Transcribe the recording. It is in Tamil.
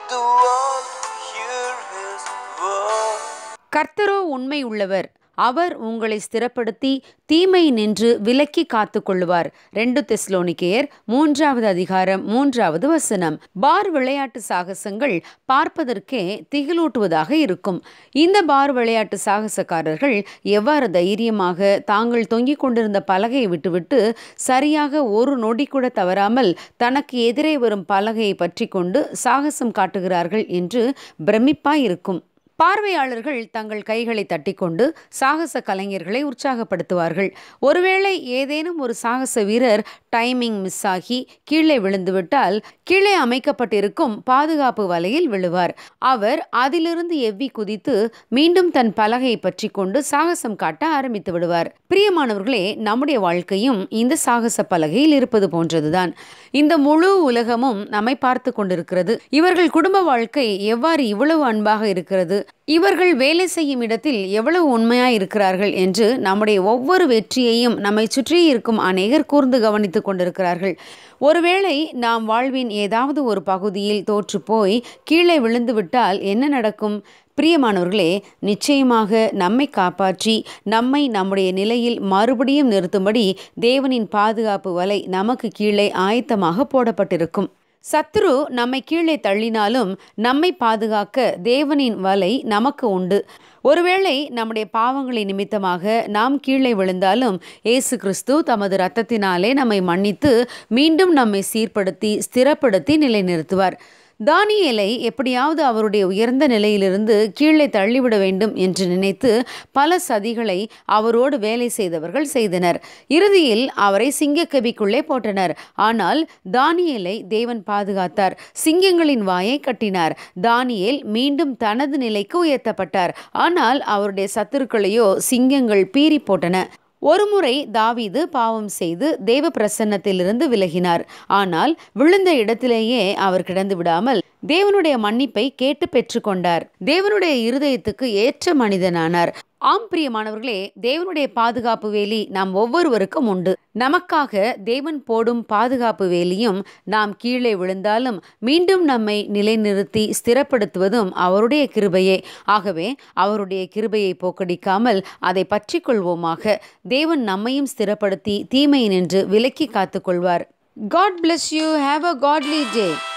the world to hear his word. கர்த்தரோ உண்மை உள்ளவர் அவர் உங்களை ஸ்திரப்படுத்தி தீமை நின்று விலக்கி காத்து கொள்ளுவார் ரெண்டு தெஸ்லோனிக்கேயர் மூன்றாவது அதிகாரம் மூன்றாவது வசனம் பார் விளையாட்டு சாகசங்கள் பார்ப்பதற்கே திகிலூட்டுவதாக இருக்கும் இந்த பார் விளையாட்டு சாகசக்காரர்கள் எவ்வாறு தைரியமாக தாங்கள் தொங்கிக் கொண்டிருந்த பலகையை விட்டுவிட்டு சரியாக ஒரு நொடி கூட தவறாமல் தனக்கு எதிரே வரும் பலகையை பற்றி கொண்டு சாகசம் காட்டுகிறார்கள் என்று பிரமிப்பாயிருக்கும் பார்வையாளர்கள் தங்கள் கைகளை தட்டிக்கொண்டு சாகச கலைஞர்களை உற்சாகப்படுத்துவார்கள் ஒருவேளை ஏதேனும் ஒரு சாகச வீரர் டைமிங் மிஸ் ஆகி கீழே விழுந்துவிட்டால் கீழே அமைக்கப்பட்டிருக்கும் பாதுகாப்பு வலையில் விழுவார் அவர் அதிலிருந்து எவ்வி குதித்து மீண்டும் தன் பலகையை பற்றி கொண்டு சாகசம் காட்ட ஆரம்பித்து விடுவார் பிரியமானவர்களே நம்முடைய வாழ்க்கையும் இந்த சாகச பலகையில் இருப்பது போன்றதுதான் இந்த முழு உலகமும் நம்மை பார்த்து கொண்டிருக்கிறது இவர்கள் குடும்ப வாழ்க்கை எவ்வாறு இவ்வளவு அன்பாக இருக்கிறது இவர்கள் வேலை செய்யும் இடத்தில் எவ்வளவு உண்மையாய் இருக்கிறார்கள் என்று நம்முடைய ஒவ்வொரு வெற்றியையும் நம்மை சுற்றி இருக்கும் அநேகர் கூர்ந்து கவனித்துக் கொண்டிருக்கிறார்கள் ஒருவேளை நாம் வாழ்வின் ஏதாவது ஒரு பகுதியில் தோற்று போய் கீழே விழுந்து விட்டால் என்ன நடக்கும் பிரியமானவர்களே நிச்சயமாக நம்மை காப்பாற்றி நம்மை நம்முடைய நிலையில் மறுபடியும் நிறுத்தும்படி தேவனின் பாதுகாப்பு வலை நமக்கு கீழே ஆயத்தமாக போடப்பட்டிருக்கும் சத்துரு நம்மை கீழே தள்ளினாலும் நம்மை பாதுகாக்க தேவனின் வலை நமக்கு உண்டு ஒருவேளை நம்முடைய பாவங்களின் நிமித்தமாக நாம் கீழே விழுந்தாலும் இயேசு கிறிஸ்து தமது இரத்தத்தினாலே நம்மை மன்னித்து மீண்டும் நம்மை சீர்படுத்தி ஸ்திரப்படுத்தி நிலைநிறுத்துவார் தானியேலை எப்படியாவது அவருடைய உயர்ந்த நிலையிலிருந்து கீழே தள்ளிவிட வேண்டும் என்று நினைத்து பல சதிகளை அவரோடு வேலை செய்தவர்கள் செய்தனர் இறுதியில் அவரை சிங்கக்கபிக்குள்ளே போட்டனர் ஆனால் தானியேலை தேவன் பாதுகாத்தார் சிங்கங்களின் வாயை கட்டினார் தானியேல் மீண்டும் தனது நிலைக்கு உயர்த்தப்பட்டார் ஆனால் அவருடைய சத்துருக்களையோ சிங்கங்கள் பீறி போட்டன ஒருமுறை தாவீது பாவம் செய்து தேவ பிரசன்னத்திலிருந்து விலகினார் ஆனால் விழுந்த இடத்திலேயே அவர் கிடந்து விடாமல் தேவனுடைய மன்னிப்பை கேட்டு பெற்றுக்கொண்டார் தேவனுடைய இருதயத்துக்கு ஏற்ற மனிதனானார் ஆம் பிரியமானவர்களே தேவனுடைய பாதுகாப்பு வேலி நாம் ஒவ்வொருவருக்கும் உண்டு நமக்காக தேவன் போடும் பாதுகாப்பு வேலியும் நாம் கீழே விழுந்தாலும் மீண்டும் நம்மை நிலைநிறுத்தி ஸ்திரப்படுத்துவதும் அவருடைய கிருபையே ஆகவே அவருடைய கிருபையை போக்கடிக்காமல் அதை பற்றி கொள்வோமாக தேவன் நம்மையும் ஸ்திரப்படுத்தி தீமையினின்று விலக்கி காத்துக்கொள்வார் God bless you have a godly day